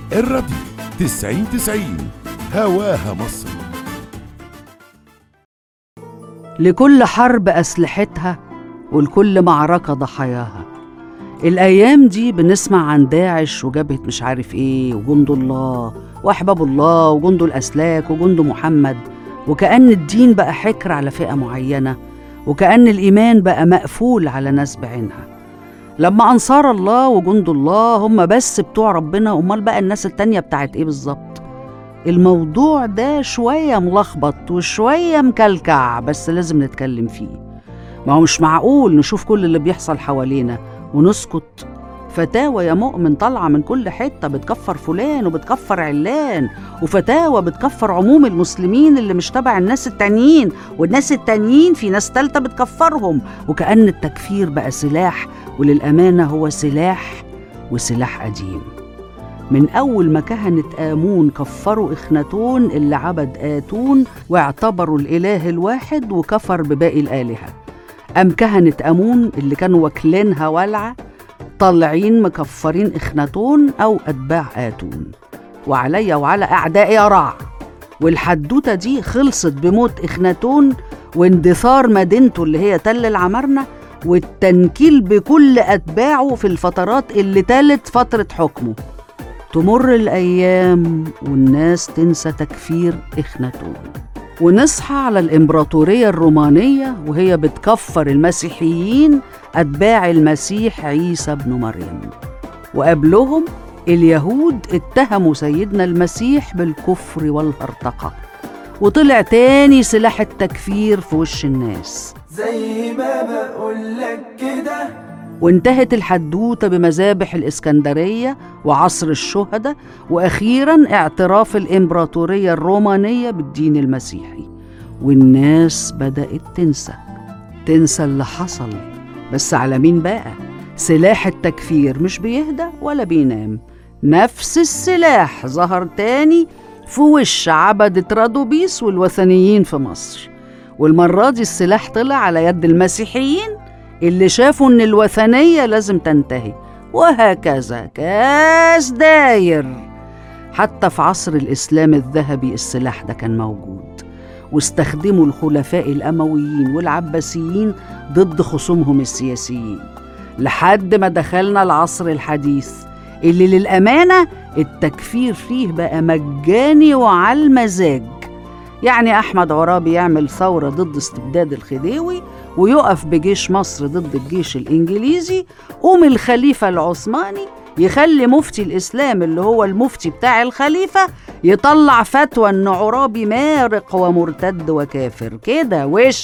الراديو تسعين تسعين هواها مصر لكل حرب أسلحتها ولكل معركة ضحاياها الأيام دي بنسمع عن داعش وجبهة مش عارف إيه وجند الله وأحباب الله وجند الأسلاك وجند محمد وكأن الدين بقى حكر على فئة معينة وكأن الإيمان بقى مقفول على ناس بعينها لما أنصار الله وجند الله هم بس بتوع ربنا أمال بقى الناس التانية بتاعت إيه بالظبط الموضوع ده شوية ملخبط وشوية مكلكع بس لازم نتكلم فيه ما هو مش معقول نشوف كل اللي بيحصل حوالينا ونسكت فتاوى يا مؤمن طالعة من كل حتة بتكفر فلان وبتكفر علان وفتاوى بتكفر عموم المسلمين اللي مش تبع الناس التانيين والناس التانيين في ناس تالتة بتكفرهم وكأن التكفير بقى سلاح وللأمانة هو سلاح وسلاح قديم من أول ما كهنة آمون كفروا إخناتون اللي عبد آتون واعتبروا الإله الواحد وكفر بباقي الآلهة أم كهنة آمون اللي كانوا واكلينها ولعة طالعين مكفرين إخناتون أو أتباع آتون وعليا وعلى أعدائي رع والحدوتة دي خلصت بموت إخناتون واندثار مدينته اللي هي تل العمارنة والتنكيل بكل أتباعه في الفترات اللي تالت فترة حكمه تمر الأيام والناس تنسى تكفير إخناتون ونصحى على الإمبراطورية الرومانية وهي بتكفر المسيحيين أتباع المسيح عيسى بن مريم وقبلهم اليهود اتهموا سيدنا المسيح بالكفر والهرطقة وطلع تاني سلاح التكفير في وش الناس زي ما بقولك كده وانتهت الحدوتة بمذابح الإسكندرية وعصر الشهداء وأخيرا اعتراف الإمبراطورية الرومانية بالدين المسيحي والناس بدأت تنسى تنسى اللي حصل بس على مين بقى؟ سلاح التكفير مش بيهدى ولا بينام نفس السلاح ظهر تاني في وش عبدة رادوبيس والوثنيين في مصر والمرة دي السلاح طلع على يد المسيحيين اللي شافوا ان الوثنية لازم تنتهي وهكذا كاس داير حتى في عصر الإسلام الذهبي السلاح ده كان موجود واستخدموا الخلفاء الأمويين والعباسيين ضد خصومهم السياسيين لحد ما دخلنا العصر الحديث اللي للأمانة التكفير فيه بقى مجاني وعلى المزاج يعني أحمد عرابي يعمل ثورة ضد استبداد الخديوي ويقف بجيش مصر ضد الجيش الإنجليزي قوم الخليفة العثماني يخلي مفتي الإسلام اللي هو المفتي بتاع الخليفة يطلع فتوى إن عرابي مارق ومرتد وكافر كده وش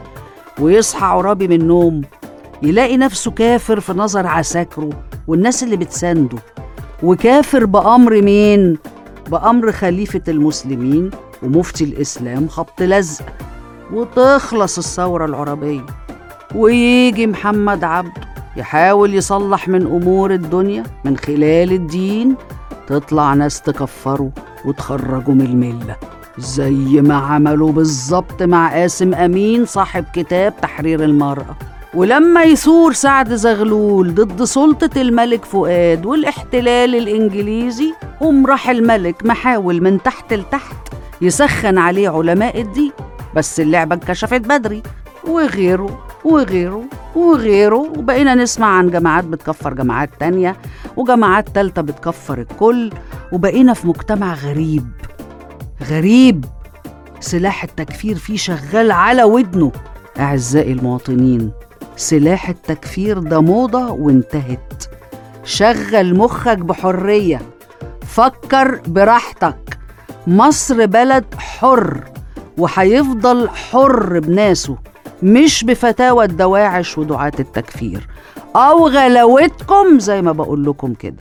ويصحى عرابي من النوم يلاقي نفسه كافر في نظر عساكره والناس اللي بتسانده وكافر بأمر مين؟ بأمر خليفة المسلمين ومفتي الإسلام خبط لزق وتخلص الثورة العربية ويجي محمد عبده يحاول يصلح من أمور الدنيا من خلال الدين تطلع ناس تكفره وتخرجوا من الملة زي ما عملوا بالظبط مع قاسم أمين صاحب كتاب تحرير المرأة ولما يثور سعد زغلول ضد سلطة الملك فؤاد والاحتلال الإنجليزي قوم راح الملك محاول من تحت لتحت يسخن عليه علماء الدين بس اللعبة انكشفت بدري وغيره وغيره وغيره وبقينا نسمع عن جماعات بتكفر جماعات تانية وجماعات تالتة بتكفر الكل وبقينا في مجتمع غريب غريب سلاح التكفير فيه شغال على ودنه أعزائي المواطنين سلاح التكفير ده موضة وانتهت شغل مخك بحرية فكر براحتك مصر بلد حر وهيفضل حر بناسه مش بفتاوى الدواعش ودعاة التكفير أو غلاوتكم زي ما بقول لكم كده